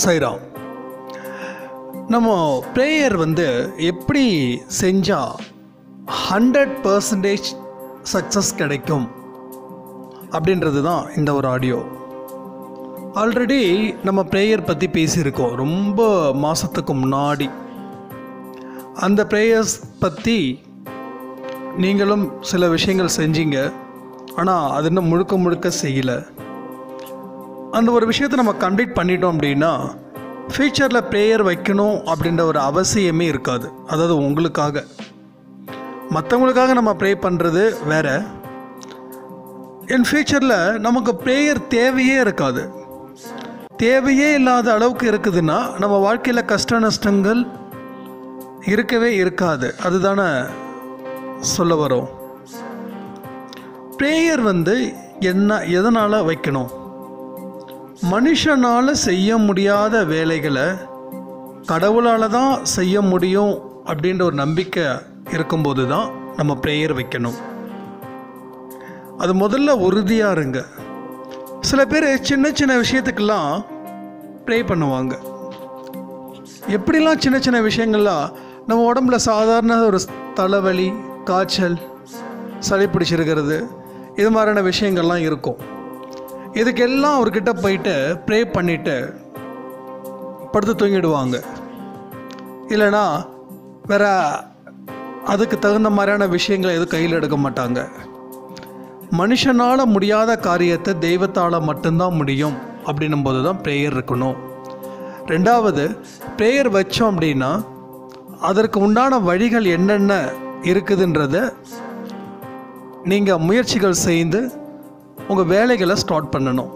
சைராம் நம்ம ப்ரேயர் வந்து எப்படி செஞ்சால் ஹண்ட்ரட் பர்சன்டேஜ் சக்ஸஸ் கிடைக்கும் அப்படின்றது தான் இந்த ஒரு ஆடியோ ஆல்ரெடி நம்ம ப்ரேயர் பற்றி பேசியிருக்கோம் ரொம்ப மாதத்துக்கு முன்னாடி அந்த ப்ரேயர்ஸ் பற்றி நீங்களும் சில விஷயங்கள் செஞ்சீங்க ஆனால் அது இன்னும் முழுக்க முழுக்க செய்யலை அந்த ஒரு விஷயத்தை நம்ம கம்ப்ளீட் பண்ணிட்டோம் அப்படின்னா ஃப்யூச்சரில் ப்ரேயர் வைக்கணும் அப்படின்ற ஒரு அவசியமே இருக்காது அதாவது உங்களுக்காக மற்றவங்களுக்காக நம்ம ப்ரே பண்ணுறது வேற இன் ஃப்யூச்சரில் நமக்கு ப்ரேயர் தேவையே இருக்காது தேவையே இல்லாத அளவுக்கு இருக்குதுன்னா நம்ம வாழ்க்கையில் கஷ்ட நஷ்டங்கள் இருக்கவே இருக்காது அதுதானே சொல்ல வரோம் ப்ரேயர் வந்து என்ன எதனால் வைக்கணும் மனுஷனால் செய்ய முடியாத வேலைகளை கடவுளால் தான் செய்ய முடியும் அப்படின்ற ஒரு நம்பிக்கை இருக்கும்போது தான் நம்ம ப்ரேயர் வைக்கணும் அது முதல்ல உறுதியாக இருங்க சில பேர் சின்ன சின்ன விஷயத்துக்கெல்லாம் ப்ரே பண்ணுவாங்க எப்படிலாம் சின்ன சின்ன விஷயங்கள்லாம் நம்ம உடம்புல சாதாரண ஒரு தலைவலி காய்ச்சல் சளி பிடிச்சிருக்கிறது இது மாதிரியான விஷயங்கள்லாம் இருக்கும் இதுக்கெல்லாம் அவர்கிட்ட போயிட்டு ப்ரே பண்ணிவிட்டு படுத்து தூங்கிடுவாங்க இல்லைனா வேற அதுக்கு தகுந்த மாதிரியான விஷயங்களை எதுவும் கையில் எடுக்க மாட்டாங்க மனுஷனால் முடியாத காரியத்தை தெய்வத்தால் மட்டும்தான் முடியும் அப்படின்னும் போது தான் ப்ரேயர் இருக்கணும் ரெண்டாவது ப்ரேயர் வச்சோம் அப்படின்னா அதற்கு உண்டான வழிகள் என்னென்ன இருக்குதுன்றத நீங்கள் முயற்சிகள் செய்து உங்கள் வேலைகளை ஸ்டார்ட் பண்ணணும்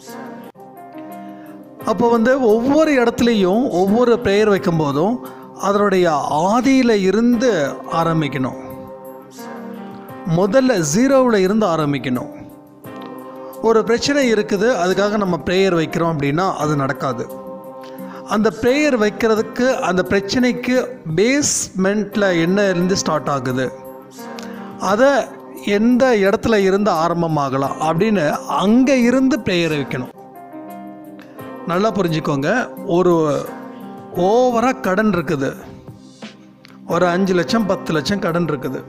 அப்போ வந்து ஒவ்வொரு இடத்துலையும் ஒவ்வொரு ப்ரேயர் வைக்கும்போதும் அதனுடைய ஆதியில் இருந்து ஆரம்பிக்கணும் முதல்ல ஜீரோவில் இருந்து ஆரம்பிக்கணும் ஒரு பிரச்சனை இருக்குது அதுக்காக நம்ம ப்ரேயர் வைக்கிறோம் அப்படின்னா அது நடக்காது அந்த ப்ரேயர் வைக்கிறதுக்கு அந்த பிரச்சனைக்கு பேஸ்மெண்ட்டில் என்ன இருந்து ஸ்டார்ட் ஆகுது அதை எந்த இடத்துல இருந்து ஆரம்பமாகலாம் அப்படின்னு அங்கே இருந்து ப்ரேயர் வைக்கணும் நல்லா புரிஞ்சுக்கோங்க ஒரு ஓவராக கடன் இருக்குது ஒரு அஞ்சு லட்சம் பத்து லட்சம் கடன் இருக்குது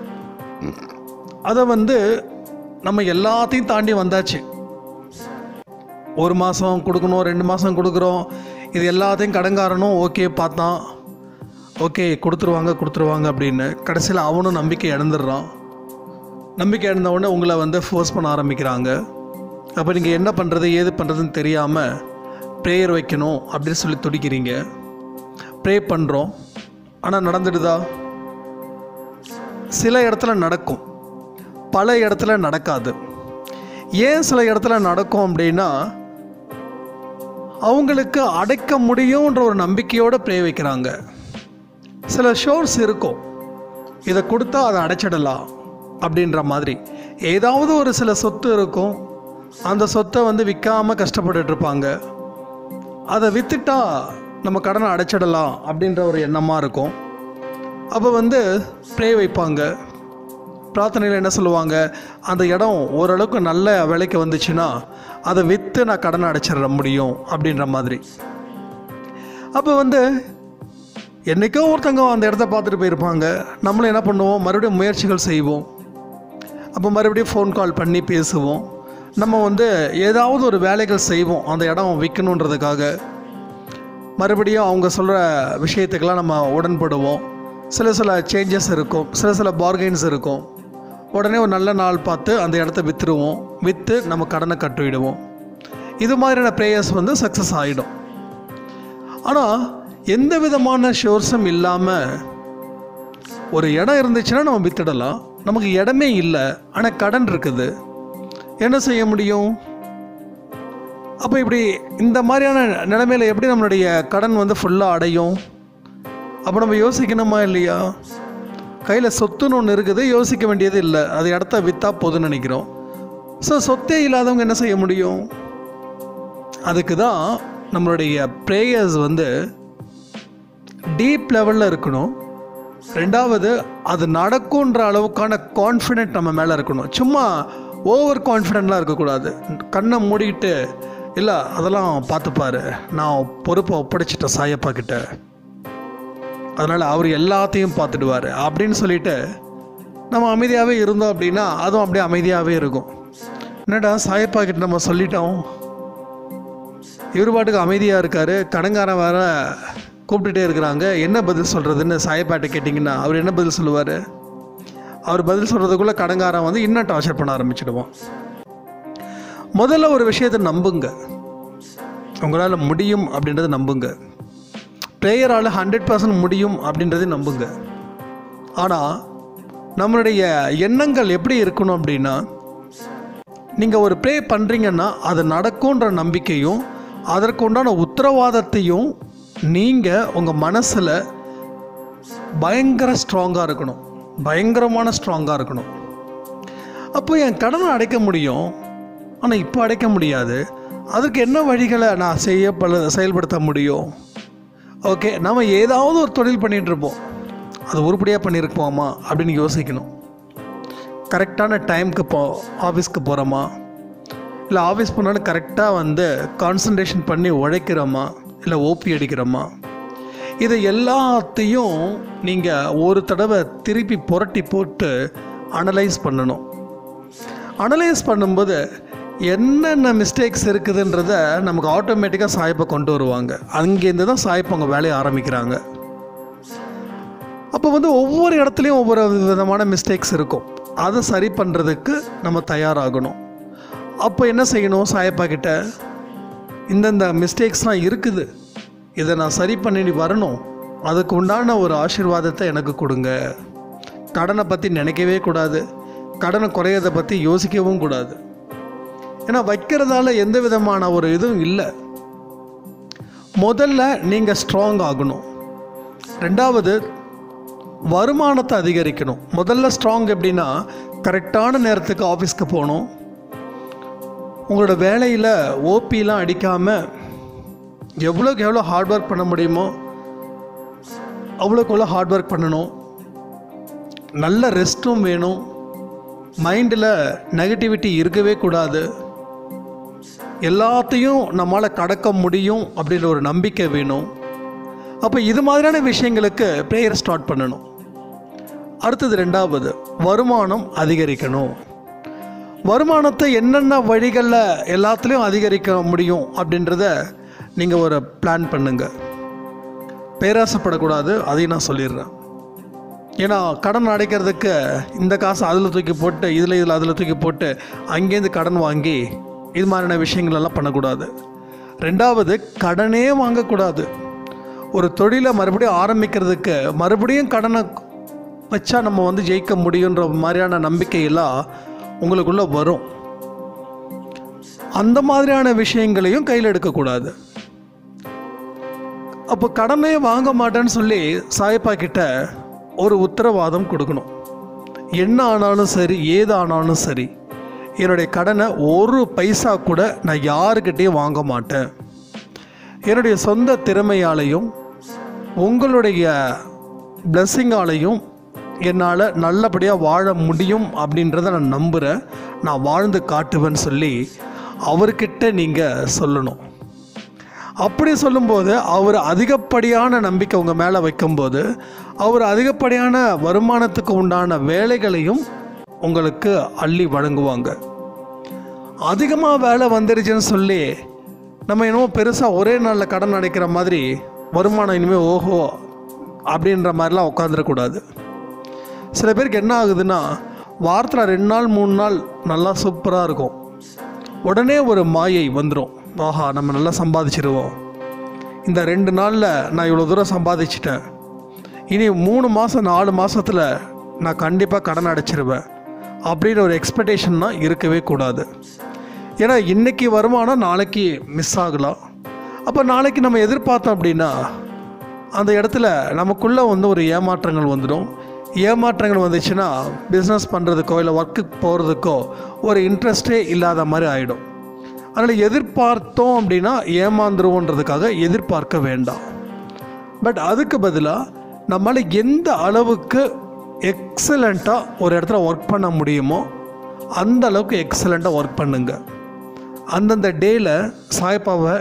அதை வந்து நம்ம எல்லாத்தையும் தாண்டி வந்தாச்சு ஒரு மாதம் கொடுக்கணும் ரெண்டு மாதம் கொடுக்குறோம் இது எல்லாத்தையும் கடன்காரனும் ஓகே பார்த்தான் ஓகே கொடுத்துருவாங்க கொடுத்துருவாங்க அப்படின்னு கடைசியில் அவனும் நம்பிக்கை இழந்துடுறான் நம்பிக்கை இழந்த உடனே உங்களை வந்து ஃபோர்ஸ் பண்ண ஆரம்பிக்கிறாங்க அப்போ நீங்கள் என்ன பண்ணுறது ஏது பண்ணுறதுன்னு தெரியாமல் ப்ரேயர் வைக்கணும் அப்படின்னு சொல்லி துடிக்கிறீங்க ப்ரே பண்ணுறோம் ஆனால் நடந்துடுதா சில இடத்துல நடக்கும் பல இடத்துல நடக்காது ஏன் சில இடத்துல நடக்கும் அப்படின்னா அவங்களுக்கு அடைக்க முடியுன்ற ஒரு நம்பிக்கையோடு ப்ரே வைக்கிறாங்க சில ஷோர்ஸ் இருக்கும் இதை கொடுத்தா அதை அடைச்சிடலாம் அப்படின்ற மாதிரி ஏதாவது ஒரு சில சொத்து இருக்கும் அந்த சொத்தை வந்து விற்காமல் கஷ்டப்பட்டுட்டு இருப்பாங்க அதை விற்றுட்டா நம்ம கடனை அடைச்சிடலாம் அப்படின்ற ஒரு எண்ணமாக இருக்கும் அப்போ வந்து ப்ரே வைப்பாங்க பிரார்த்தனையில் என்ன சொல்லுவாங்க அந்த இடம் ஓரளவுக்கு நல்ல விலைக்கு வந்துச்சுன்னா அதை விற்று நான் கடனை அடைச்சிட முடியும் அப்படின்ற மாதிரி அப்போ வந்து என்றைக்கோ ஒருத்தங்க அந்த இடத்த பார்த்துட்டு போயிருப்பாங்க நம்மளும் என்ன பண்ணுவோம் மறுபடியும் முயற்சிகள் செய்வோம் அப்போ மறுபடியும் ஃபோன் கால் பண்ணி பேசுவோம் நம்ம வந்து ஏதாவது ஒரு வேலைகள் செய்வோம் அந்த இடம் விற்கணுன்றதுக்காக மறுபடியும் அவங்க சொல்கிற விஷயத்துக்கெல்லாம் நம்ம உடன்படுவோம் சில சில சேஞ்சஸ் இருக்கும் சில சில பார்கெயின்ஸ் இருக்கும் உடனே ஒரு நல்ல நாள் பார்த்து அந்த இடத்த விற்றுருவோம் விற்று நம்ம கடனை கட்டிவிடுவோம் இது மாதிரியான ப்ரேயர்ஸ் வந்து சக்ஸஸ் ஆகிடும் ஆனால் எந்த விதமான ஷோர்ஸும் இல்லாமல் ஒரு இடம் இருந்துச்சுன்னா நம்ம வித்துடலாம் நமக்கு இடமே இல்லை ஆனால் கடன் இருக்குது என்ன செய்ய முடியும் அப்போ இப்படி இந்த மாதிரியான நிலைமையில் எப்படி நம்மளுடைய கடன் வந்து ஃபுல்லாக அடையும் அப்போ நம்ம யோசிக்கணுமா இல்லையா கையில் சொத்துன்னு ஒன்று இருக்குது யோசிக்க வேண்டியது இல்லை அது இடத்த விற்றா போதுன்னு நினைக்கிறோம் ஸோ சொத்தே இல்லாதவங்க என்ன செய்ய முடியும் அதுக்கு தான் நம்மளுடைய ப்ரேயர்ஸ் வந்து டீப் லெவலில் இருக்கணும் ரெண்டாவது அது நடக்குன்ற அளவுக்கான கான்ஃபிடென்ட் நம்ம மேலே இருக்கணும் சும்மா ஓவர் கான்ஃபிடென்ட்லாம் இருக்கக்கூடாது கண்ணை மூடிக்கிட்டு இல்லை அதெல்லாம் பார்த்துப்பாரு நான் பொறுப்பை ஒப்படைச்சிட்டேன் சாயப்பா கிட்ட அதனால் அவர் எல்லாத்தையும் பார்த்துடுவார் அப்படின்னு சொல்லிட்டு நம்ம அமைதியாகவே இருந்தோம் அப்படின்னா அதுவும் அப்படியே அமைதியாகவே இருக்கும் என்னடா சாயப்பா கிட்ட நம்ம சொல்லிட்டோம் இவர் பாட்டுக்கு அமைதியாக இருக்கார் கடங்காரன் வேற கூப்பிட்டுட்டே இருக்கிறாங்க என்ன பதில் சொல்கிறதுன்னு சாயப்பாட்ட கேட்டிங்கன்னா அவர் என்ன பதில் சொல்லுவார் அவர் பதில் சொல்கிறதுக்குள்ளே கடங்காரன் வந்து இன்னும் டார்ச்சர் பண்ண ஆரம்பிச்சிடுவான் முதல்ல ஒரு விஷயத்தை நம்புங்க உங்களால் முடியும் அப்படின்றத நம்புங்க ப்ரேயரால் ஹண்ட்ரட் பர்சன்ட் முடியும் அப்படின்றத நம்புங்க ஆனால் நம்மளுடைய எண்ணங்கள் எப்படி இருக்கணும் அப்படின்னா நீங்கள் ஒரு ப்ரே பண்ணுறீங்கன்னா அது நடக்கும்ன்ற நம்பிக்கையும் அதற்கு உண்டான உத்தரவாதத்தையும் நீங்கள் உங்கள் மனசில் பயங்கர ஸ்ட்ராங்காக இருக்கணும் பயங்கரமான ஸ்ட்ராங்காக இருக்கணும் அப்போ என் கடனை அடைக்க முடியும் ஆனால் இப்போ அடைக்க முடியாது அதுக்கு என்ன வழிகளை நான் செய்ய பல செயல்படுத்த முடியும் ஓகே நம்ம ஏதாவது ஒரு தொழில் பண்ணிகிட்டு இருப்போம் அது உருப்படியாக பண்ணியிருப்போமா அப்படின்னு யோசிக்கணும் கரெக்டான டைமுக்கு போ ஆஃபீஸ்க்கு போகிறோமா இல்லை ஆஃபீஸ் போனாலும் கரெக்டாக வந்து கான்சன்ட்ரேஷன் பண்ணி உழைக்கிறோமா இல்லை ஓபி அடிக்கிறோமா இதை எல்லாத்தையும் நீங்கள் ஒரு தடவை திருப்பி புரட்டி போட்டு அனலைஸ் பண்ணணும் அனலைஸ் பண்ணும்போது என்னென்ன மிஸ்டேக்ஸ் இருக்குதுன்றத நமக்கு ஆட்டோமேட்டிக்காக சாய்ப்பை கொண்டு வருவாங்க அங்கேருந்து தான் சாய்ப்பு அவங்க வேலையை ஆரம்பிக்கிறாங்க அப்போ வந்து ஒவ்வொரு இடத்துலையும் ஒவ்வொரு விதமான மிஸ்டேக்ஸ் இருக்கும் அதை சரி பண்ணுறதுக்கு நம்ம தயாராகணும் அப்போ என்ன செய்யணும் சாயப்பா கிட்ட இந்தந்த மிஸ்டேக்ஸ்லாம் இருக்குது இதை நான் சரி பண்ணி வரணும் அதுக்கு உண்டான ஒரு ஆசீர்வாதத்தை எனக்கு கொடுங்க கடனை பற்றி நினைக்கவே கூடாது கடனை குறையதை பற்றி யோசிக்கவும் கூடாது ஏன்னா வைக்கிறதால எந்த விதமான ஒரு இதுவும் இல்லை முதல்ல நீங்கள் ஸ்ட்ராங் ஆகணும் ரெண்டாவது வருமானத்தை அதிகரிக்கணும் முதல்ல ஸ்ட்ராங் எப்படின்னா கரெக்டான நேரத்துக்கு ஆஃபீஸ்க்கு போகணும் உங்களோட வேலையில் ஓபிலாம் அடிக்காமல் எவ்வளோக்கு எவ்வளோ ஹார்ட் ஒர்க் பண்ண முடியுமோ அவ்வளோக்கு எவ்வளோ ஹார்ட் ஒர்க் பண்ணணும் நல்ல ரெஸ்ட்டும் வேணும் மைண்டில் நெகட்டிவிட்டி இருக்கவே கூடாது எல்லாத்தையும் நம்மளால் கடக்க முடியும் அப்படின்ற ஒரு நம்பிக்கை வேணும் அப்போ இது மாதிரியான விஷயங்களுக்கு ப்ரேயர் ஸ்டார்ட் பண்ணணும் அடுத்தது ரெண்டாவது வருமானம் அதிகரிக்கணும் வருமானத்தை என்னென்ன வழிகளில் எல்லாத்துலேயும் அதிகரிக்க முடியும் அப்படின்றத நீங்கள் ஒரு பிளான் பண்ணுங்க பேராசைப்படக்கூடாது அதையும் நான் சொல்லிடுறேன் ஏன்னா கடன் அடைக்கிறதுக்கு இந்த காசு அதில் தூக்கி போட்டு இதில் இதில் அதில் தூக்கி போட்டு அங்கேருந்து கடன் வாங்கி இது மாதிரியான விஷயங்கள் எல்லாம் பண்ணக்கூடாது ரெண்டாவது கடனே வாங்கக்கூடாது ஒரு தொழிலை மறுபடியும் ஆரம்பிக்கிறதுக்கு மறுபடியும் கடனை வச்சா நம்ம வந்து ஜெயிக்க முடியுன்ற மாதிரியான நம்பிக்கையெல்லாம் உங்களுக்குள்ளே வரும் அந்த மாதிரியான விஷயங்களையும் கையில் எடுக்கக்கூடாது அப்போ கடனே வாங்க மாட்டேன்னு சொல்லி சாயப்பா கிட்ட ஒரு உத்தரவாதம் கொடுக்கணும் என்ன ஆனாலும் சரி ஏது ஆனாலும் சரி என்னுடைய கடனை ஒரு பைசா கூட நான் யாருக்கிட்டேயும் வாங்க மாட்டேன் என்னுடைய சொந்த திறமையாலையும் உங்களுடைய பிளஸ்ஸிங்காலையும் என்னால் நல்லபடியாக வாழ முடியும் அப்படின்றத நான் நம்புகிறேன் நான் வாழ்ந்து காட்டுவேன்னு சொல்லி அவர்கிட்ட நீங்கள் சொல்லணும் அப்படி சொல்லும்போது அவர் அதிகப்படியான நம்பிக்கை உங்கள் மேலே வைக்கும்போது அவர் அதிகப்படியான வருமானத்துக்கு உண்டான வேலைகளையும் உங்களுக்கு அள்ளி வழங்குவாங்க அதிகமாக வேலை வந்துருச்சுன்னு சொல்லி நம்ம என்னமோ பெருசாக ஒரே நாளில் கடன் அடைக்கிற மாதிரி வருமானம் இனிமேல் ஓஹோ அப்படின்ற மாதிரிலாம் உட்காந்துடக்கூடாது சில பேருக்கு என்ன ஆகுதுன்னா வாரத்தில் ரெண்டு நாள் மூணு நாள் நல்லா சூப்பராக இருக்கும் உடனே ஒரு மாயை வந்துடும் ஆஹா நம்ம நல்லா சம்பாதிச்சிருவோம் இந்த ரெண்டு நாளில் நான் இவ்வளோ தூரம் சம்பாதிச்சிட்டேன் இனி மூணு மாதம் நாலு மாதத்தில் நான் கண்டிப்பாக கடன் அடைச்சிருவேன் அப்படின்னு ஒரு எக்ஸ்பெக்டேஷன்னா இருக்கவே கூடாது ஏன்னா இன்றைக்கி வருமானம் நாளைக்கு மிஸ் ஆகலாம் அப்போ நாளைக்கு நம்ம எதிர்பார்த்தோம் அப்படின்னா அந்த இடத்துல நமக்குள்ளே வந்து ஒரு ஏமாற்றங்கள் வந்துடும் ஏமாற்றங்கள் வந்துச்சுன்னா பிஸ்னஸ் பண்ணுறதுக்கோ இல்லை ஒர்க்குக்கு போகிறதுக்கோ ஒரு இன்ட்ரெஸ்டே இல்லாத மாதிரி ஆகிடும் அதனால் எதிர்பார்த்தோம் அப்படின்னா ஏமாந்துருவோன்றதுக்காக எதிர்பார்க்க வேண்டாம் பட் அதுக்கு பதிலாக நம்மளால் எந்த அளவுக்கு எக்ஸலண்ட்டாக ஒரு இடத்துல ஒர்க் பண்ண முடியுமோ அந்த அளவுக்கு எக்ஸலண்ட்டாக ஒர்க் பண்ணுங்க அந்தந்த டேயில் சாயப்பாவை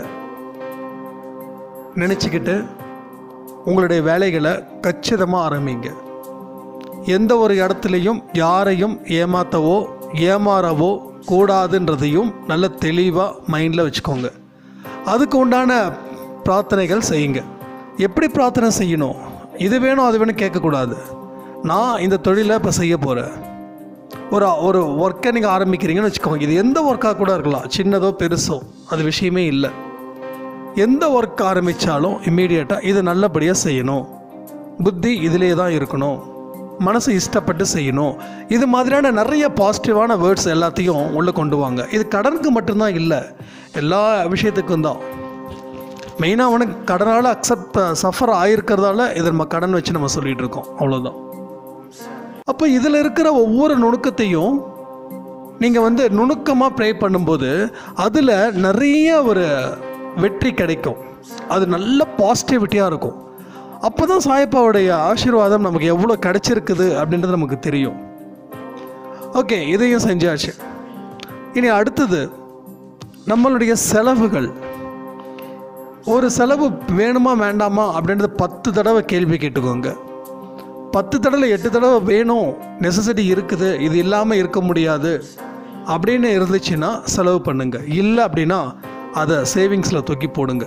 நினச்சிக்கிட்டு உங்களுடைய வேலைகளை கச்சிதமாக ஆரம்பிங்க எந்த ஒரு இடத்துலையும் யாரையும் ஏமாற்றவோ ஏமாறவோ கூடாதுன்றதையும் நல்ல தெளிவாக மைண்டில் வச்சுக்கோங்க அதுக்கு உண்டான பிரார்த்தனைகள் செய்யுங்க எப்படி பிரார்த்தனை செய்யணும் இது வேணும் அது வேணும் கேட்கக்கூடாது நான் இந்த தொழிலை இப்போ செய்ய போகிறேன் ஒரு ஒரு ஒர்க்கை நீங்கள் ஆரம்பிக்கிறீங்கன்னு வச்சுக்கோங்க இது எந்த ஒர்க்காக கூட இருக்கலாம் சின்னதோ பெருசோ அது விஷயமே இல்லை எந்த ஒர்க் ஆரம்பித்தாலும் இம்மீடியட்டாக இது நல்லபடியாக செய்யணும் புத்தி இதிலே தான் இருக்கணும் மனசு இஷ்டப்பட்டு செய்யணும் இது மாதிரியான நிறைய பாசிட்டிவான வேர்ட்ஸ் எல்லாத்தையும் உள்ளே கொண்டு வாங்க இது கடனுக்கு மட்டும்தான் இல்லை எல்லா விஷயத்துக்கும் தான் மெயினாக அவனுக்கு கடனால் அக்செப்ட் சஃபர் ஆகிருக்கிறதால இதை நம்ம கடன் வச்சு நம்ம சொல்லிகிட்டு இருக்கோம் அவ்வளோதான் அப்போ இதில் இருக்கிற ஒவ்வொரு நுணுக்கத்தையும் நீங்கள் வந்து நுணுக்கமாக ப்ரே பண்ணும்போது அதில் நிறைய ஒரு வெற்றி கிடைக்கும் அது நல்ல பாசிட்டிவிட்டியாக இருக்கும் அப்போ தான் சாயப்பாவுடைய ஆசீர்வாதம் நமக்கு எவ்வளோ கிடைச்சிருக்குது அப்படின்றது நமக்கு தெரியும் ஓகே இதையும் செஞ்சாச்சு இனி அடுத்தது நம்மளுடைய செலவுகள் ஒரு செலவு வேணுமா வேண்டாமா அப்படின்றது பத்து தடவை கேள்வி கேட்டுக்கோங்க பத்து தடவை எட்டு தடவை வேணும் நெசசிட்டி இருக்குது இது இல்லாமல் இருக்க முடியாது அப்படின்னு இருந்துச்சுன்னா செலவு பண்ணுங்க இல்லை அப்படின்னா அதை சேவிங்ஸில் தூக்கி போடுங்க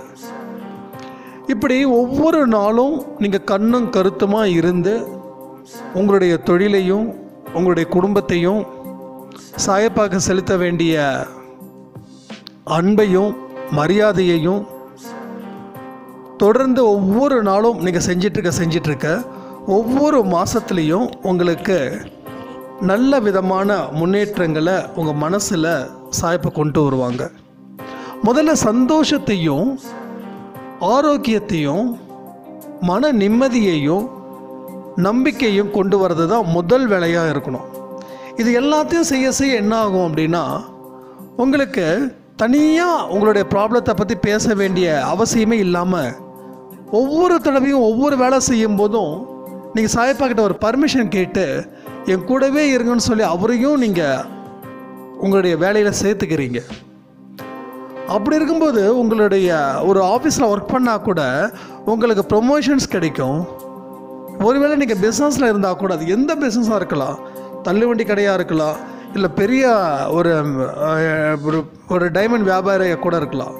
இப்படி ஒவ்வொரு நாளும் நீங்கள் கண்ணும் கருத்துமாக இருந்து உங்களுடைய தொழிலையும் உங்களுடைய குடும்பத்தையும் சாயப்பாக செலுத்த வேண்டிய அன்பையும் மரியாதையையும் தொடர்ந்து ஒவ்வொரு நாளும் நீங்கள் செஞ்சிட்ருக்க செஞ்சிட்ருக்க ஒவ்வொரு மாதத்துலேயும் உங்களுக்கு நல்ல விதமான முன்னேற்றங்களை உங்கள் மனசில் சாய்ப்பை கொண்டு வருவாங்க முதல்ல சந்தோஷத்தையும் ஆரோக்கியத்தையும் மன நிம்மதியையும் நம்பிக்கையும் கொண்டு வர்றது தான் முதல் வேலையாக இருக்கணும் இது எல்லாத்தையும் செய்ய செய்ய என்ன ஆகும் அப்படின்னா உங்களுக்கு தனியாக உங்களுடைய ப்ராப்ளத்தை பற்றி பேச வேண்டிய அவசியமே இல்லாமல் ஒவ்வொரு தடவையும் ஒவ்வொரு வேலை செய்யும் போதும் நீங்கள் சாயப்பா கிட்ட ஒரு பர்மிஷன் கேட்டு என் கூடவே இருங்கன்னு சொல்லி அவரையும் நீங்கள் உங்களுடைய வேலையில் சேர்த்துக்கிறீங்க அப்படி இருக்கும்போது உங்களுடைய ஒரு ஆஃபீஸில் ஒர்க் பண்ணால் கூட உங்களுக்கு ப்ரொமோஷன்ஸ் கிடைக்கும் ஒருவேளை நீங்கள் பிஸ்னஸில் இருந்தால் கூட அது எந்த பிஸ்னஸாக இருக்கலாம் தள்ளுவண்டி கடையாக இருக்கலாம் இல்லை பெரிய ஒரு அஹ், ஒரு- ஒரு டைமண்ட் வியாபாரியாக கூட இருக்கலாம்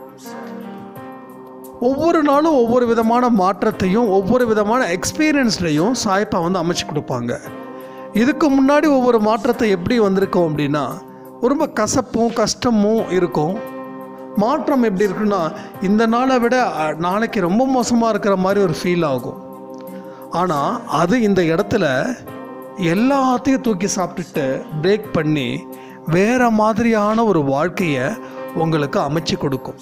ஒவ்வொரு நாளும் ஒவ்வொரு விதமான மாற்றத்தையும் ஒவ்வொரு விதமான எக்ஸ்பீரியன்ஸ்லையும் சாய்ப்பா வந்து அமைச்சு கொடுப்பாங்க இதுக்கு முன்னாடி ஒவ்வொரு மாற்றத்தை எப்படி வந்திருக்கோம் அப்படின்னா ரொம்ப கசப்பும் கஷ்டமும் இருக்கும் மாற்றம் எப்படி இருக்குன்னா இந்த நாளை விட அஹ், நாளைக்கு ரொம்ப மோசமாக இருக்கிற மாதிரி ஒரு ஃபீல் ஆகும் ஆனால் அது இந்த இடத்துல எல்லாத்தையும் தூக்கி சாப்பிட்டுட்டு பிரேக் பண்ணி வேற மாதிரியான ஒரு வாழ்க்கையை உங்களுக்கு அமைச்சு கொடுக்கும்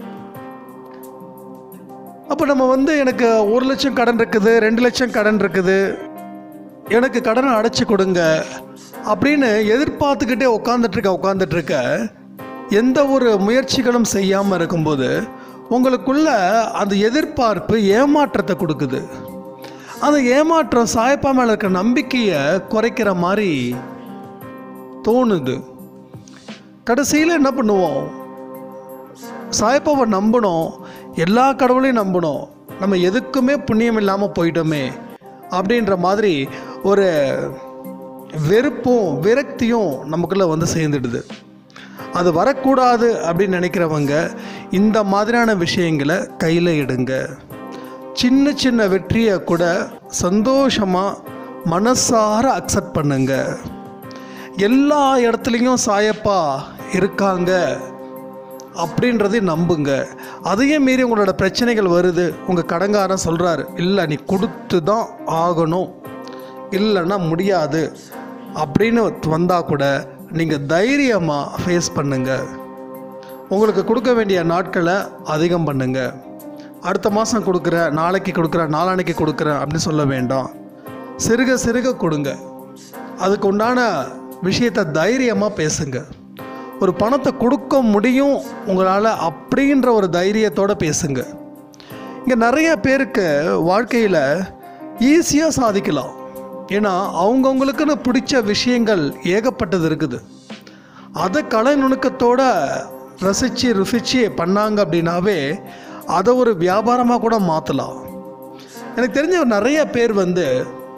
அப்போ நம்ம வந்து எனக்கு ஒரு லட்சம் கடன் இருக்குது ரெண்டு லட்சம் கடன் இருக்குது எனக்கு கடனை அடைச்சி கொடுங்க அப்படின்னு எதிர்பார்த்துக்கிட்டே உட்காந்துட்டு இருக்க உட்காந்துட்டு இருக்க எந்த ஒரு முயற்சிகளும் செய்யாமல் இருக்கும்போது உங்களுக்குள்ள அந்த எதிர்பார்ப்பு ஏமாற்றத்தை கொடுக்குது அந்த ஏமாற்றம் சாயப்பா மேலே இருக்க நம்பிக்கையை குறைக்கிற மாதிரி தோணுது கடைசியில் என்ன பண்ணுவோம் சாயப்பாவை நம்பணும் எல்லா கடவுளையும் நம்பணும் நம்ம எதுக்குமே புண்ணியம் இல்லாமல் போயிட்டோமே அப்படின்ற மாதிரி ஒரு வெறுப்பும் விரக்தியும் நமக்குள்ளே வந்து சேர்ந்துடுது அது வரக்கூடாது அப்படின்னு நினைக்கிறவங்க இந்த மாதிரியான விஷயங்களை கையில் எடுங்க சின்ன சின்ன வெற்றியை கூட சந்தோஷமாக மனசார அக்செப்ட் பண்ணுங்க எல்லா இடத்துலையும் சாயப்பா இருக்காங்க அப்படின்றதை நம்புங்க அதையும் மீறி உங்களோட பிரச்சனைகள் வருது உங்கள் கடங்காரன் சொல்கிறாரு இல்லை நீ கொடுத்து தான் ஆகணும் இல்லைன்னா முடியாது அப்படின்னு வந்தால் கூட நீங்கள் தைரியமாக ஃபேஸ் பண்ணுங்க உங்களுக்கு கொடுக்க வேண்டிய நாட்களை அதிகம் பண்ணுங்க அடுத்த மாதம் கொடுக்குறேன் நாளைக்கு கொடுக்குறேன் நாளான்னைக்கு கொடுக்குறேன் அப்படின்னு சொல்ல வேண்டாம் சிறுக சிறுக கொடுங்க அதுக்கு உண்டான விஷயத்தை தைரியமாக பேசுங்க ஒரு பணத்தை கொடுக்க முடியும் உங்களால் அப்படின்ற ஒரு தைரியத்தோடு பேசுங்க இங்கே நிறைய பேருக்கு வாழ்க்கையில் ஈஸியாக சாதிக்கலாம் ஏன்னா அவங்கவுங்களுக்குன்னு பிடிச்ச விஷயங்கள் ஏகப்பட்டது இருக்குது அதை கலை நுணுக்கத்தோட ரசித்து ருசித்து பண்ணாங்க அப்படின்னாவே அதை ஒரு வியாபாரமாக கூட மாற்றலாம் எனக்கு தெரிஞ்ச நிறைய பேர் வந்து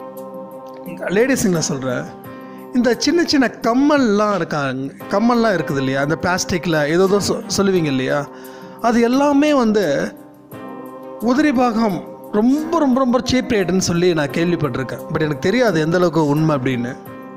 லேடிஸுங்களை சொல்கிறேன் இந்த சின்ன சின்ன கம்மல்லாம் இருக்காங்க கம்மல்லாம் இருக்குது இல்லையா அந்த பிளாஸ்டிக்கில் ஏதோ ஏதோ சொ- சொல்லுவீங்க இல்லையா அது எல்லாமே வந்து உதிரி பாகம் ரொம்ப ரொம்ப ரொம்ப சீப் ரேட்டுன்னு சொல்லி நான் கேள்விப்பட்டிருக்கேன் பட் எனக்கு தெரியாது எந்த அளவுக்கு உண்மை அப்படின்னு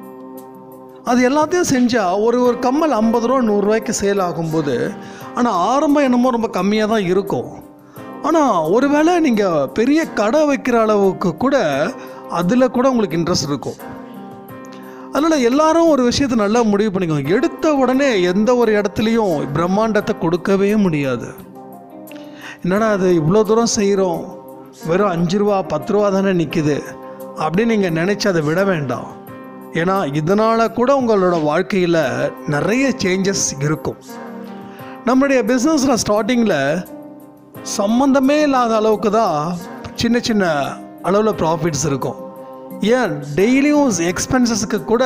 அது எல்லாத்தையும் செஞ்சால் ஒரு ஒரு கம்மல் ஐம்பது ரூபா நூறுரூவாய்க்கு சேல் ஆகும்போது ஆனால் ஆரம்பம் என்னமோ ரொம்ப கம்மியாக தான் இருக்கும் ஆனால் ஒருவேளை நீங்கள் பெரிய கடை வைக்கிற அளவுக்கு கூட அதில் கூட உங்களுக்கு இன்ட்ரெஸ்ட் இருக்கும் அதனால் எல்லாரும் ஒரு விஷயத்தை நல்லா முடிவு பண்ணிக்கோங்க எடுத்த உடனே எந்த ஒரு இடத்துலையும் பிரம்மாண்டத்தை கொடுக்கவே முடியாது என்னடா அது இவ்வளோ தூரம் செய்கிறோம் வெறும் அஞ்சு ரூபா பத்து ரூபா தானே நிற்கிது அப்படின்னு நீங்கள் நினச்சி அதை விட வேண்டாம் ஏன்னா இதனால் கூட உங்களோட வாழ்க்கையில் நிறைய சேஞ்சஸ் இருக்கும் நம்மளுடைய பிஸ்னஸில் ஸ்டார்டிங்கில் சம்மந்தமே இல்லாத அளவுக்கு தான் சின்ன சின்ன அளவில் ப்ராஃபிட்ஸ் இருக்கும் ஏன் டெய்லியும் எக்ஸ்பென்சஸ்க்கு கூட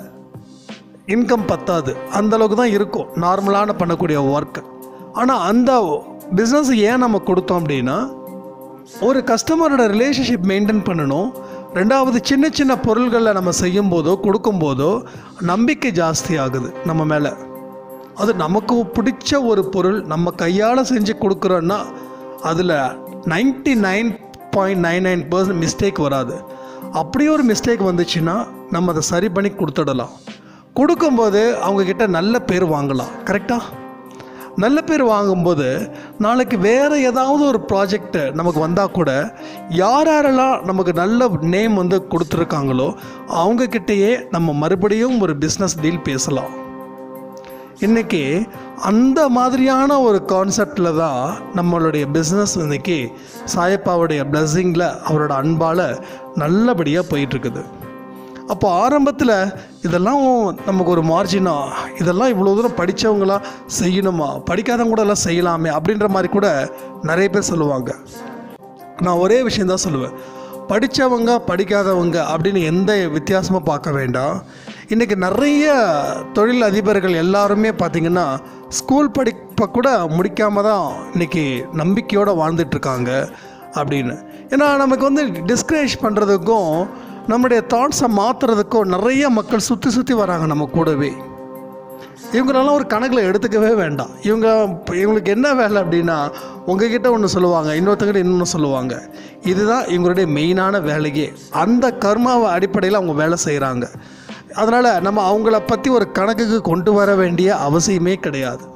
இன்கம் பத்தாது அந்த அளவுக்கு தான் இருக்கும் நார்மலான பண்ணக்கூடிய ஒர்க் ஆனால் அந்த பிஸ்னஸ் ஏன் நம்ம கொடுத்தோம் அப்படின்னா ஒரு கஸ்டமரோட ரிலேஷன்ஷிப் மெயின்டைன் பண்ணணும் ரெண்டாவது சின்ன சின்ன பொருள்களை நம்ம செய்யும்போதோ கொடுக்கும்போதோ நம்பிக்கை ஜாஸ்தி ஆகுது நம்ம மேலே அது நமக்கு பிடிச்ச ஒரு பொருள் நம்ம கையால் செஞ்சு கொடுக்குறோன்னா அதில் ninety nine point nine nine percent mistake வராது அப்படி ஒரு மிஸ்டேக் வந்துச்சுன்னா நம்ம அதை சரி பண்ணி கொடுத்துடலாம் கொடுக்கும்போது அவங்கக்கிட்ட நல்ல பேர் வாங்கலாம் கரெக்டாக நல்ல பேர் வாங்கும்போது நாளைக்கு வேறு ஏதாவது ஒரு ப்ராஜெக்ட் நமக்கு வந்தால் கூட யார் யாரெல்லாம் நமக்கு நல்ல நேம் வந்து கொடுத்துருக்காங்களோ அவங்கக்கிட்டேயே நம்ம மறுபடியும் ஒரு பிஸ்னஸ் டீல் பேசலாம் இன்றைக்கி அந்த மாதிரியான ஒரு கான்செப்டில் தான் நம்மளுடைய பிஸ்னஸ் இன்னைக்கு சாயப்பாவுடைய பிளஸ்ஸிங்கில் அவரோட அன்பால் நல்லபடியாக போயிட்டுருக்குது அப்போ ஆரம்பத்தில் இதெல்லாம் நமக்கு ஒரு மார்ஜினா இதெல்லாம் இவ்வளோ தூரம் படித்தவங்களாம் செய்யணுமா படிக்காதவங்க கூட எல்லாம் செய்யலாமே அப்படின்ற மாதிரி கூட நிறைய பேர் சொல்லுவாங்க நான் ஒரே விஷயந்தான் சொல்லுவேன் படித்தவங்க படிக்காதவங்க அப்படின்னு எந்த வித்தியாசமும் பார்க்க வேண்டாம் இன்றைக்கி நிறைய தொழில் அதிபர்கள் எல்லாருமே பார்த்திங்கன்னா ஸ்கூல் படிப்பை கூட முடிக்காமல் தான் இன்றைக்கி நம்பிக்கையோடு வாழ்ந்துட்டுருக்காங்க அப்படின்னு ஏன்னா நமக்கு வந்து டிஸ்கரேஜ் பண்ணுறதுக்கும் நம்முடைய தாட்ஸை மாற்றுறதுக்கும் நிறைய மக்கள் சுற்றி சுற்றி வராங்க நம்ம கூடவே இவங்களெல்லாம் ஒரு கணக்கில் எடுத்துக்கவே வேண்டாம் இவங்க இப்ப இவங்களுக்கு என்ன வேலை அப்படின்னா உங்ககிட்ட ஒன்று சொல்லுவாங்க இன்னொருத்தங்கிட்ட இன்னொன்று சொல்லுவாங்க இதுதான் இவங்களுடைய மெயினான வேலையே அந்த கர்மாவை அடிப்படையில் அவங்க வேலை செய்கிறாங்க அதனால் நம்ம அவங்கள பற்றி ஒரு கணக்குக்கு கொண்டு வர வேண்டிய அவசியமே கிடையாது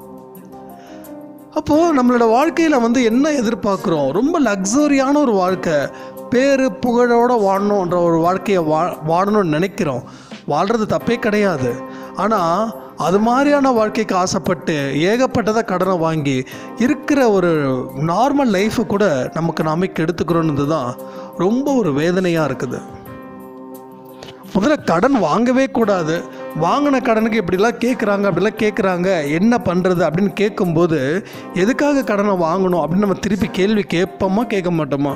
அப்போது நம்மளோட வாழ்க்கையில் வந்து என்ன எதிர்பார்க்குறோம் ரொம்ப லக்ஸரியான ஒரு வாழ்க்கை பேரு புகழோட வாழணுன்ற ஒரு வாழ்க்கையை வா வாழணும்னு நினைக்கிறோம் வாழ்கிறது தப்பே கிடையாது ஆனால் அது மாதிரியான வாழ்க்கைக்கு ஆசைப்பட்டு ஏகப்பட்டதை கடனை வாங்கி இருக்கிற ஒரு நார்மல் லைஃபை கூட நமக்கு நாமே கெடுத்துக்கிறோன்னு தான் ரொம்ப ஒரு வேதனையாக இருக்குது முதல்ல கடன் வாங்கவே கூடாது வாங்கின கடனுக்கு இப்படிலாம் கேட்குறாங்க அப்படிலாம் கேட்குறாங்க என்ன பண்ணுறது அப்படின்னு கேட்கும்போது எதுக்காக கடனை வாங்கணும் அப்படின்னு நம்ம திருப்பி கேள்வி கேட்போமா கேட்க மாட்டோமா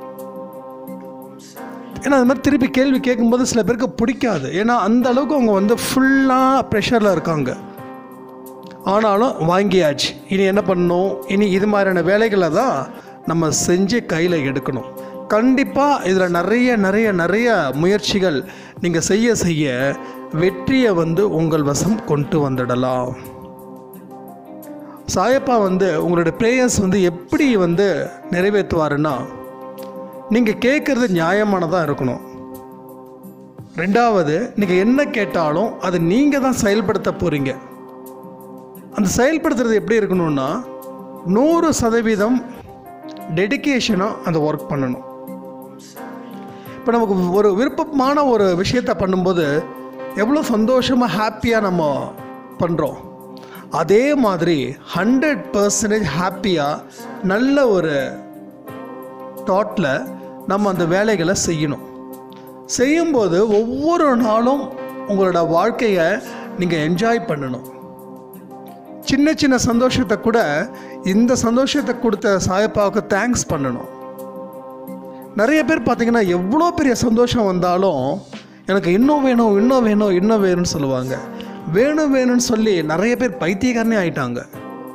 ஏன்னா அது மாதிரி திருப்பி கேள்வி கேட்கும்போது சில பேருக்கு பிடிக்காது ஏன்னா அந்த அளவுக்கு அவங்க வந்து ஃபுல்லாக ப்ரெஷரில் இருக்காங்க ஆனாலும் வாங்கியாச்சு இனி என்ன பண்ணணும் இனி இது மாதிரியான வேலைகளை தான் நம்ம செஞ்சு கையில் எடுக்கணும் கண்டிப்பாக இதில் நிறைய நிறைய நிறைய முயற்சிகள் நீங்கள் செய்ய செய்ய வெற்றியை வந்து உங்கள் வசம் கொண்டு வந்துடலாம் சாயப்பா வந்து உங்களுடைய ப்ரேயர்ஸ் வந்து எப்படி வந்து நிறைவேற்றுவாருன்னா நீங்கள் கேட்குறது நியாயமானதாக இருக்கணும் ரெண்டாவது நீங்கள் என்ன கேட்டாலும் அதை நீங்கள் தான் செயல்படுத்த போகிறீங்க அந்த செயல்படுத்துறது எப்படி இருக்கணும்னா நூறு சதவீதம் டெடிகேஷனாக அந்த ஒர்க் பண்ணணும் இப்போ நமக்கு ஒரு விருப்பமான ஒரு விஷயத்தை பண்ணும்போது எவ்வளோ சந்தோஷமாக ஹாப்பியாக நம்ம பண்ணுறோம் அதே மாதிரி ஹண்ட்ரட் பர்சன்டேஜ் ஹாப்பியாக நல்ல ஒரு தாட்டில் நம்ம அந்த வேலைகளை செய்யணும் செய்யும்போது ஒவ்வொரு நாளும் உங்களோட வாழ்க்கையை நீங்கள் என்ஜாய் பண்ணணும் சின்ன சின்ன சந்தோஷத்தை கூட இந்த சந்தோஷத்தை கொடுத்த சாயப்பாவுக்கு தேங்க்ஸ் பண்ணணும் நிறைய பேர் பார்த்தீங்கன்னா எவ்வளோ பெரிய சந்தோஷம் வந்தாலும் எனக்கு இன்னும் வேணும் இன்னும் வேணும் இன்னும் வேணும்னு சொல்லுவாங்க வேணும் வேணும்னு சொல்லி நிறைய பேர் பைத்தியக்காரனே ஆயிட்டாங்க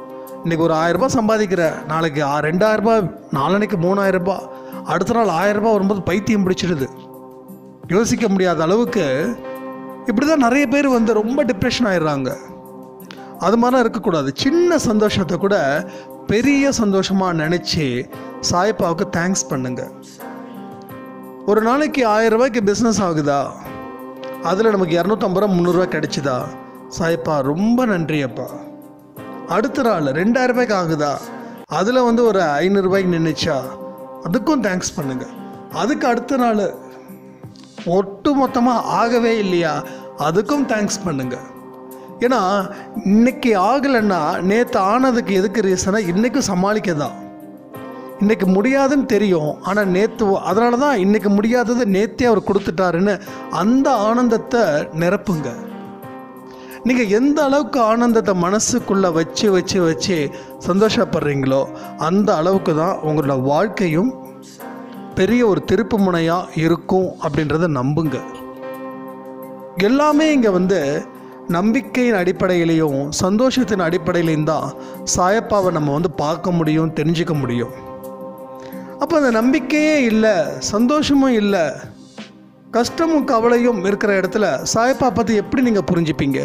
இன்றைக்கி ஒரு ஆயிரரூபா சம்பாதிக்கிற நாளைக்கு ஆ- ரெண்டாயிரரூபா நாளன்னைக்கு மூணாயிரரூபா அடுத்த நாள் ஆயிரரூபா வரும்போது பைத்தியம் பிடிச்சிடுது யோசிக்க முடியாத அளவுக்கு இப்படி தான் நிறைய பேர் வந்து ரொம்ப டிப்ரெஷன் ஆயிடுறாங்க அது மாதிரிலாம் இருக்கக்கூடாது சின்ன சந்தோஷத்தை கூட பெரிய சந்தோஷமாக நினச்சி சாயப்பாவுக்கு தேங்க்ஸ் பண்ணுங்க ஒரு நாளைக்கு ஆயிரம் ரூபாய்க்கு பிஸ்னஸ் ஆகுதா அதில் நமக்கு இரநூத்தம்பது ரூபா முந்நூறுரூவா கிடைச்சிதா சாயப்பா ரொம்ப நன்றி அப்பா அடுத்த நாள் ரெண்டாயிரம் ரூபாய்க்கு ஆகுதா அதில் வந்து ஒரு ஐநூறுரூபாய்க்கு நின்றுச்சா அதுக்கும் தேங்க்ஸ் பண்ணுங்க அதுக்கு அடுத்த நாள் ஒட்டு மொத்தமாக ஆகவே இல்லையா அதுக்கும் தேங்க்ஸ் பண்ணுங்க ஏன்னா இன்னைக்கு ஆகலைன்னா நேற்று ஆனதுக்கு எதுக்கு ரீசனாக இன்றைக்கும் சமாளிக்க தான் இன்னைக்கு முடியாதுன்னு தெரியும் ஆனால் நேற்று அதனால தான் இன்னைக்கு முடியாதது நேற்றே அவர் கொடுத்துட்டாருன்னு அந்த ஆனந்தத்தை நிரப்புங்க நீங்கள் எந்த அளவுக்கு ஆனந்தத்தை மனசுக்குள்ளே வச்சு வச்சு வச்சு சந்தோஷப்படுறீங்களோ அந்த அளவுக்கு தான் உங்களோட வாழ்க்கையும் பெரிய ஒரு திருப்பு முனையாக இருக்கும் அப்படின்றத நம்புங்க எல்லாமே இங்கே வந்து நம்பிக்கையின் அடிப்படையிலையும் சந்தோஷத்தின் அடிப்படையிலையும் தான் சாயப்பாவை நம்ம வந்து பார்க்க முடியும் தெரிஞ்சுக்க முடியும் அப்போ அந்த நம்பிக்கையே இல்லை சந்தோஷமும் இல்லை கஷ்டமும் கவலையும் இருக்கிற இடத்துல சாயப்பா பற்றி எப்படி நீங்கள் புரிஞ்சுப்பீங்க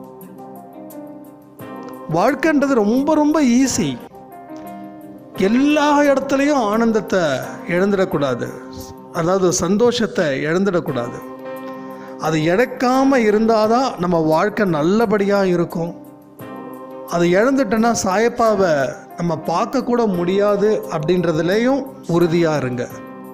வாழ்க்கைன்றது ரொம்ப ரொம்ப ஈஸி எல்லா இடத்துலையும் ஆனந்தத்தை இழந்துடக்கூடாது அதாவது சந்தோஷத்தை இழந்துடக்கூடாது அது இழக்காம இருந்தாதான் நம்ம வாழ்க்கை நல்லபடியாக இருக்கும் அது இழந்துட்டோன்னா சாயப்பாவை நம்ம பார்க்க கூட முடியாது அப்படின்றதுலேயும் உறுதியாக இருங்க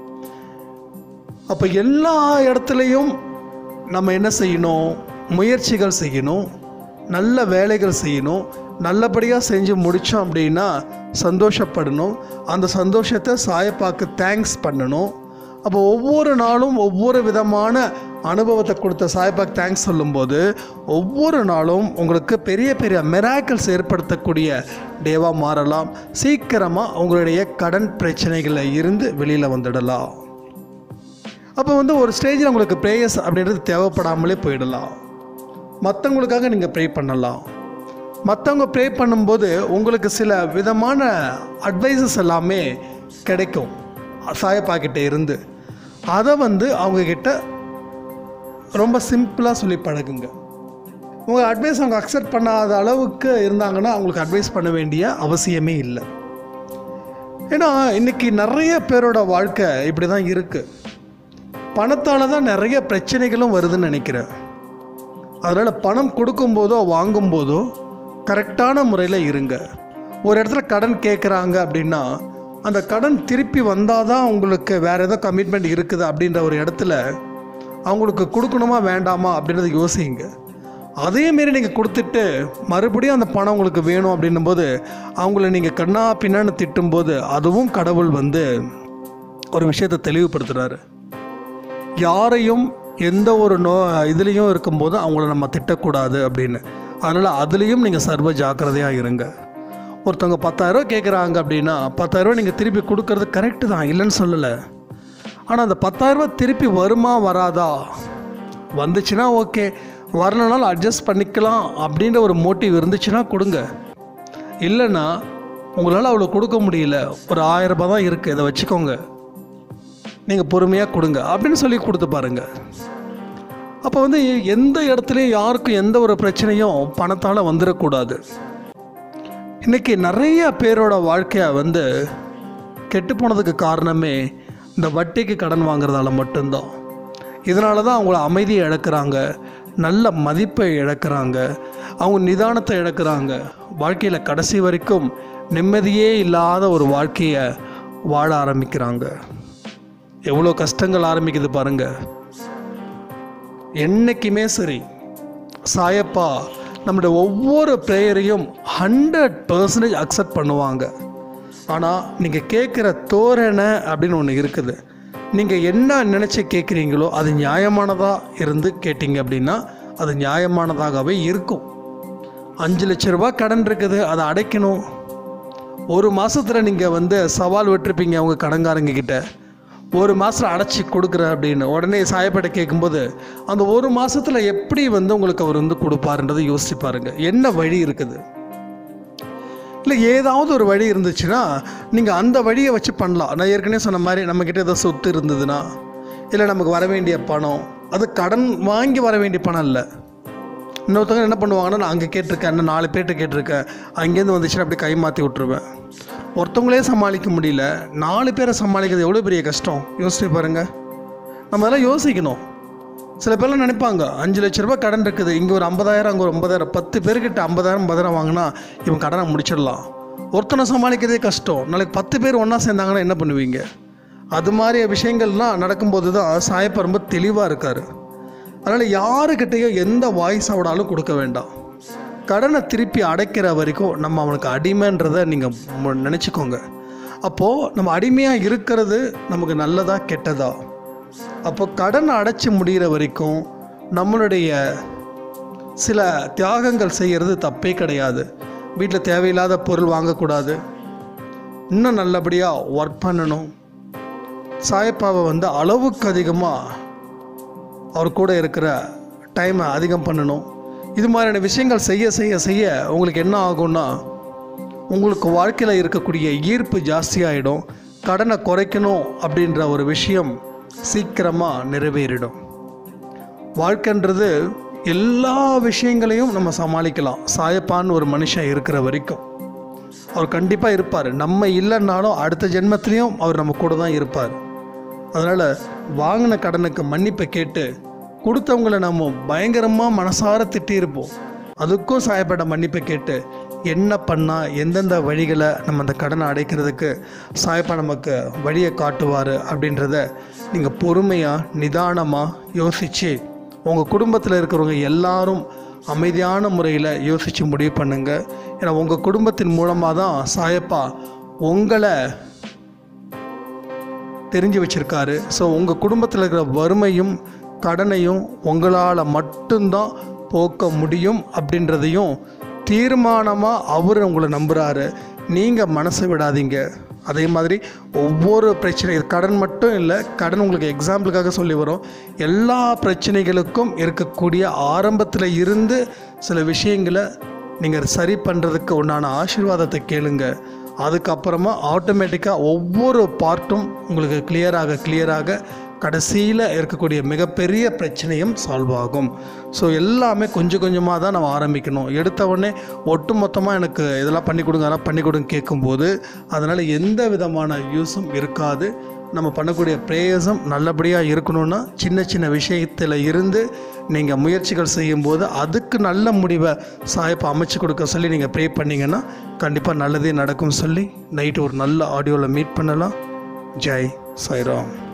அப்போ எல்லா இடத்துலையும் நம்ம என்ன செய்யணும் முயற்சிகள் செய்யணும் நல்ல வேலைகள் செய்யணும் நல்லபடியாக செஞ்சு முடித்தோம் அப்படின்னா சந்தோஷப்படணும் அந்த சந்தோஷத்தை சாயப்பாக்கு தேங்க்ஸ் பண்ணணும் அப்போ ஒவ்வொரு நாளும் ஒவ்வொரு விதமான அனுபவத்தை கொடுத்த சாய்பாக் தேங்க்ஸ் சொல்லும்போது ஒவ்வொரு நாளும் உங்களுக்கு பெரிய பெரிய மெராக்கிள்ஸ் ஏற்படுத்தக்கூடிய டேவாக மாறலாம் சீக்கிரமாக உங்களுடைய கடன் பிரச்சனைகளில் இருந்து வெளியில் வந்துடலாம் அப்போ வந்து ஒரு ஸ்டேஜில் உங்களுக்கு ப்ரேயர்ஸ் அப்படின்றது தேவைப்படாமலே போயிடலாம் மற்றவங்களுக்காக நீங்கள் ப்ரே பண்ணலாம் மற்றவங்க ப்ரே பண்ணும்போது உங்களுக்கு சில விதமான அட்வைசஸ் எல்லாமே கிடைக்கும் சாயப்பாக்கிட்ட இருந்து அதை வந்து அவங்கக்கிட்ட ரொம்ப சிம்பிளாக சொல்லி பழகுங்க உங்கள் அட்வைஸ் அவங்க அக்செப்ட் பண்ணாத அளவுக்கு இருந்தாங்கன்னா அவங்களுக்கு அட்வைஸ் பண்ண வேண்டிய அவசியமே இல்லை ஏன்னா இன்னைக்கு நிறைய பேரோட வாழ்க்கை இப்படி தான் இருக்குது பணத்தால் தான் நிறைய பிரச்சனைகளும் வருதுன்னு நினைக்கிறேன் அதனால் பணம் கொடுக்கும்போதோ வாங்கும்போதோ கரெக்டான முறையில் இருங்க ஒரு இடத்துல கடன் கேட்குறாங்க அப்படின்னா அந்த கடன் திருப்பி வந்தால் தான் உங்களுக்கு வேறு ஏதோ கமிட்மெண்ட் இருக்குது அப்படின்ற ஒரு இடத்துல அவங்களுக்கு கொடுக்கணுமா வேண்டாமா அப்படின்றத யோசிங்க அதேமாரி நீங்கள் கொடுத்துட்டு மறுபடியும் அந்த பணம் உங்களுக்கு வேணும் அப்படின்னும் போது அவங்கள நீங்கள் கண்ணா பின்னான்னு திட்டும்போது அதுவும் கடவுள் வந்து ஒரு விஷயத்தை தெளிவுபடுத்துகிறாரு யாரையும் எந்த ஒரு நோ இதுலேயும் இருக்கும்போது அவங்கள நம்ம திட்டக்கூடாது அப்படின்னு அதனால் அதுலேயும் நீங்கள் சர்வ ஜாக்கிரதையாக இருங்க ஒருத்தவங்க பத்தாயிரரூவா கேட்குறாங்க அப்படின்னா பத்தாயிரரூவா நீங்கள் திருப்பி கொடுக்கறது கரெக்டு தான் இல்லைன்னு சொல்லலை ஆனால் அந்த பத்தாயிரரூவா திருப்பி வருமா வராதா வந்துச்சுன்னா ஓகே வரலனாலும் அட்ஜஸ்ட் பண்ணிக்கலாம் அப்படின்ற ஒரு மோட்டிவ் இருந்துச்சுன்னா கொடுங்க இல்லைன்னா உங்களால் அவ்வளோ கொடுக்க முடியல ஒரு ஆயிரம் ரூபாய் தான் இருக்குது இதை வச்சுக்கோங்க நீங்கள் பொறுமையாக கொடுங்க அப்படின்னு சொல்லி கொடுத்து பாருங்க அப்போ வந்து எந்த இடத்துலையும் யாருக்கும் எந்த ஒரு பிரச்சனையும் பணத்தால் வந்துடக்கூடாது இன்றைக்கி நிறைய பேரோட வாழ்க்கையை வந்து கெட்டு போனதுக்கு காரணமே இந்த வட்டிக்கு கடன் வாங்குறதால மட்டும்தான் இதனால தான் அவங்கள அமைதியை இழக்கிறாங்க நல்ல மதிப்பை இழக்கிறாங்க அவங்க நிதானத்தை இழக்கிறாங்க வாழ்க்கையில் கடைசி வரைக்கும் நிம்மதியே இல்லாத ஒரு வாழ்க்கையை வாழ ஆரம்பிக்கிறாங்க எவ்வளோ கஷ்டங்கள் ஆரம்பிக்குது பாருங்க என்னைக்குமே சரி சாயப்பா நம்முடைய ஒவ்வொரு ப்ரேயரையும் ஹண்ட்ரட் பர்சன்டேஜ் அக்செப்ட் பண்ணுவாங்க ஆனால் நீங்கள் கேட்குற தோரணை அப்படின்னு ஒன்று இருக்குது நீங்கள் என்ன நினச்சி கேட்குறீங்களோ அது நியாயமானதாக இருந்து கேட்டீங்க அப்படின்னா அது நியாயமானதாகவே இருக்கும் அஞ்சு லட்ச ரூபாய் கடன் இருக்குது அதை அடைக்கணும் ஒரு மாதத்தில் நீங்கள் வந்து சவால் விட்டுருப்பீங்க அவங்க கடன்காரங்க கிட்ட ஒரு மாதம் அடைச்சி கொடுக்குற அப்படின்னு உடனே சாயப்பேட்டை கேட்கும்போது அந்த ஒரு மாதத்தில் எப்படி வந்து உங்களுக்கு அவர் வந்து கொடுப்பாருன்றதை யோசிச்சு பாருங்க என்ன வழி இருக்குது இல்லை ஏதாவது ஒரு வழி இருந்துச்சுன்னா நீங்கள் அந்த வழியை வச்சு பண்ணலாம் நான் ஏற்கனவே சொன்ன மாதிரி நம்மக்கிட்ட ஏதோ சொத்து இருந்ததுன்னா இல்லை நமக்கு வர வேண்டிய பணம் அது கடன் வாங்கி வர வேண்டிய பணம் இல்லை இன்னொருத்தவங்க என்ன பண்ணுவாங்கன்னா நான் அங்கே கேட்டிருக்கேன் இன்னும் நாலு பேர்கிட்ட கேட்டிருக்கேன் அங்கேருந்து வந்துச்சுன்னா அப்படியே கை மாற்றி விட்ருவேன் ஒருத்தவங்களே சமாளிக்க முடியல நாலு பேரை சமாளிக்கிறது எவ்வளோ பெரிய கஷ்டம் யோசிச்சு பாருங்கள் நம்ம அதெல்லாம் யோசிக்கணும் சில பேர்லாம் நினைப்பாங்க அஞ்சு லட்ச ரூபாய் கடன் இருக்குது இங்கே ஒரு ஐம்பதாயிரம் அங்கே ஒரு ஐம்பதாயிரம் பத்து பேர்கிட்ட ஐம்பதாயிரம் ஐம்பதாயிரம் வாங்கினா இவன் கடனை முடிச்சிடலாம் ஒருத்தனை சமாளிக்கிறதே கஷ்டம் நாளைக்கு பத்து பேர் ஒன்றா சேர்ந்தாங்கன்னா என்ன பண்ணுவீங்க அது மாதிரி விஷயங்கள்லாம் நடக்கும்போது தான் சாயப்பா ரொம்ப தெளிவாக இருக்கார் அதனால் யாருக்கிட்டேயும் எந்த வாய்ஸ் அவடாலும் கொடுக்க வேண்டாம் கடனை திருப்பி அடைக்கிற வரைக்கும் நம்ம அவனுக்கு அடிமைன்றதை நீங்கள் நினச்சிக்கோங்க அப்போது நம்ம அடிமையாக இருக்கிறது நமக்கு நல்லதா கெட்டதா அப்போ கடன் அடைச்சி முடிகிற வரைக்கும் நம்மளுடைய சில தியாகங்கள் செய்கிறது தப்பே கிடையாது வீட்டில் தேவையில்லாத பொருள் வாங்கக்கூடாது இன்னும் நல்லபடியாக ஒர்க் பண்ணணும் சாயப்பாவை வந்து அளவுக்கு அதிகமாக அவர் கூட இருக்கிற டைமை அதிகம் பண்ணணும் இது மாதிரியான விஷயங்கள் செய்ய செய்ய செய்ய உங்களுக்கு என்ன ஆகும்னா உங்களுக்கு வாழ்க்கையில் இருக்கக்கூடிய ஈர்ப்பு ஜாஸ்தியாகிடும் கடனை குறைக்கணும் அப்படின்ற ஒரு விஷயம் சீக்கிரமாக நிறைவேறிடும் வாழ்க்கைன்றது எல்லா விஷயங்களையும் நம்ம சமாளிக்கலாம் சாயப்பான்னு ஒரு மனுஷன் இருக்கிற வரைக்கும் அவர் கண்டிப்பாக இருப்பார் நம்ம இல்லைன்னாலும் அடுத்த ஜென்மத்திலையும் அவர் நம்ம கூட தான் இருப்பார் அதனால் வாங்கின கடனுக்கு மன்னிப்பை கேட்டு கொடுத்தவங்கள நம்ம பயங்கரமாக மனசார திட்டியிருப்போம் அதுக்கும் சாயப்பட மன்னிப்பை கேட்டு என்ன பண்ணால் எந்தெந்த வழிகளை நம்ம அந்த கடனை அடைக்கிறதுக்கு சாயப்பா நமக்கு வழியை காட்டுவார் அப்படின்றத நீங்கள் பொறுமையாக நிதானமாக யோசித்து உங்கள் குடும்பத்தில் இருக்கிறவங்க எல்லாரும் அமைதியான முறையில் யோசித்து முடிவு பண்ணுங்கள் ஏன்னா உங்கள் குடும்பத்தின் மூலமாக தான் சாயப்பா உங்களை தெரிஞ்சு வச்சுருக்காரு ஸோ உங்கள் குடும்பத்தில் இருக்கிற வறுமையும் கடனையும் உங்களால் மட்டும்தான் போக்க முடியும் அப்படின்றதையும் தீர்மானமாக அவர் உங்களை நம்புகிறாரு நீங்கள் மனசை விடாதீங்க அதே மாதிரி ஒவ்வொரு பிரச்சனை இது கடன் மட்டும் இல்லை கடன் உங்களுக்கு எக்ஸாம்பிளுக்காக சொல்லி வரும் எல்லா பிரச்சனைகளுக்கும் இருக்கக்கூடிய ஆரம்பத்தில் இருந்து சில விஷயங்களை நீங்கள் சரி பண்ணுறதுக்கு உண்டான ஆசீர்வாதத்தை கேளுங்க அதுக்கப்புறமா ஆட்டோமேட்டிக்காக ஒவ்வொரு பார்ட்டும் உங்களுக்கு கிளியராக கிளியராக கடைசியில் இருக்கக்கூடிய மிகப்பெரிய பிரச்சனையும் சால்வ் ஆகும் ஸோ எல்லாமே கொஞ்சம் கொஞ்சமாக தான் நம்ம ஆரம்பிக்கணும் எடுத்த உடனே ஒட்டு மொத்தமாக எனக்கு இதெல்லாம் பண்ணி கொடுங்க அதெல்லாம் பண்ணி கொடுங்க கேட்கும்போது அதனால் எந்த விதமான யூஸும் இருக்காது நம்ம பண்ணக்கூடிய ப்ரேயர்ஸும் நல்லபடியாக இருக்கணும்னா சின்ன சின்ன விஷயத்தில் இருந்து நீங்கள் முயற்சிகள் செய்யும்போது அதுக்கு நல்ல முடிவை சாயப்பை அமைச்சு கொடுக்க சொல்லி நீங்கள் ப்ரே பண்ணிங்கன்னா கண்டிப்பாக நல்லதே நடக்கும் சொல்லி நைட்டு ஒரு நல்ல ஆடியோவில் மீட் பண்ணலாம் ஜெய் சாய்ராம்